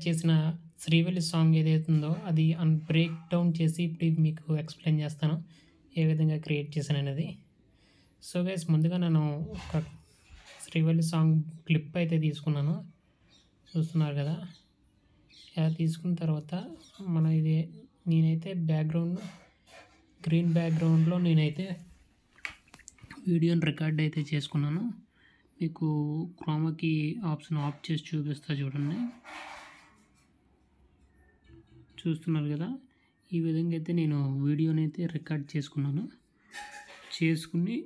చేసిన శ్రీవల్లి సాంగ్ ఏదైతే ఉందో అది అన్ బ్రేక్ డౌన్ చేసి ఇప్పుడు మీకు ఎక్స్ప్లెయిన్ చేస్తాను ఏ విధంగా క్రియేట్ చేశాను అనేది సో గైస్ ముందుగా నేను ఒక శ్రీవల్లి సాంగ్ క్లిప్ అయితే తీసుకున్నాను చూస్తున్నారు కదా ఇలా తీసుకున్న తర్వాత మన ఇది నేనైతే బ్యాక్గ్రౌండ్ గ్రీన్ బ్యాక్గ్రౌండ్లో నేనైతే వీడియోని రికార్డ్ అయితే చేసుకున్నాను మీకు క్రోమాకి ఆప్షన్ ఆఫ్ చేసి చూపిస్తా చూడండి చూస్తున్నారు కదా ఈ విధంగా అయితే నేను వీడియోని అయితే రికార్డ్ చేసుకున్నాను చేసుకుని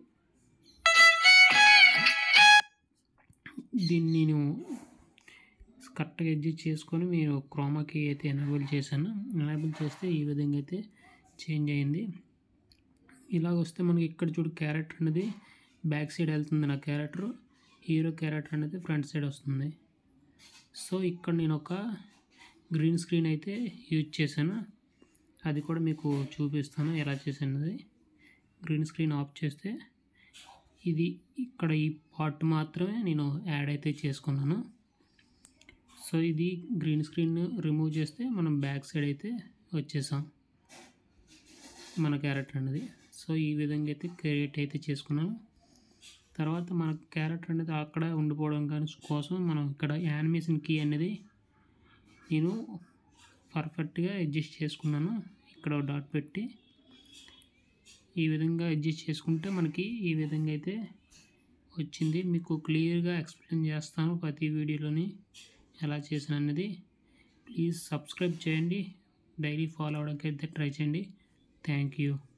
దీన్ని నేను కరెక్ట్గా అడ్జస్ట్ చేసుకొని మీరు క్రోమాకి అయితే ఎనేబుల్ చేశాను ఎనేబుల్ చేస్తే ఈ విధంగా అయితే చేంజ్ అయింది ఇలాగ వస్తే మనకి ఇక్కడ చూడు క్యారెక్టర్ అనేది బ్యాక్ సైడ్ వెళ్తుంది నా క్యారెక్టర్ హీరో క్యారెక్టర్ అనేది ఫ్రంట్ సైడ్ వస్తుంది సో ఇక్కడ నేను ఒక గ్రీన్ స్క్రీన్ అయితే యూజ్ చేశాను అది కూడా మీకు చూపిస్తాను ఎలా చేసినది గ్రీన్ స్క్రీన్ ఆఫ్ చేస్తే ఇది ఇక్కడ ఈ పార్ట్ మాత్రమే నేను యాడ్ అయితే చేసుకున్నాను సో ఇది గ్రీన్ స్క్రీన్ రిమూవ్ చేస్తే మనం బ్యాక్ సైడ్ అయితే వచ్చేసాం మన క్యారెక్టర్ అనేది సో ఈ విధంగా అయితే క్రియేట్ అయితే చేసుకున్నాను తర్వాత మన క్యారెక్టర్ అనేది అక్కడ ఉండిపోవడం కానీ కోసం మనం ఇక్కడ యానిమేషన్ కీ అనేది నేను పర్ఫెక్ట్గా అడ్జస్ట్ చేసుకున్నాను ఇక్కడ డాట్ పెట్టి ఈ విధంగా అడ్జస్ట్ చేసుకుంటే మనకి ఈ విధంగా అయితే వచ్చింది మీకు క్లియర్గా ఎక్స్ప్లెయిన్ చేస్తాను ప్రతి వీడియోలోని ఎలా చేసాను అనేది ప్లీజ్ సబ్స్క్రైబ్ చేయండి డైలీ ఫాలో అవడానికి అయితే ట్రై చేయండి థ్యాంక్ యూ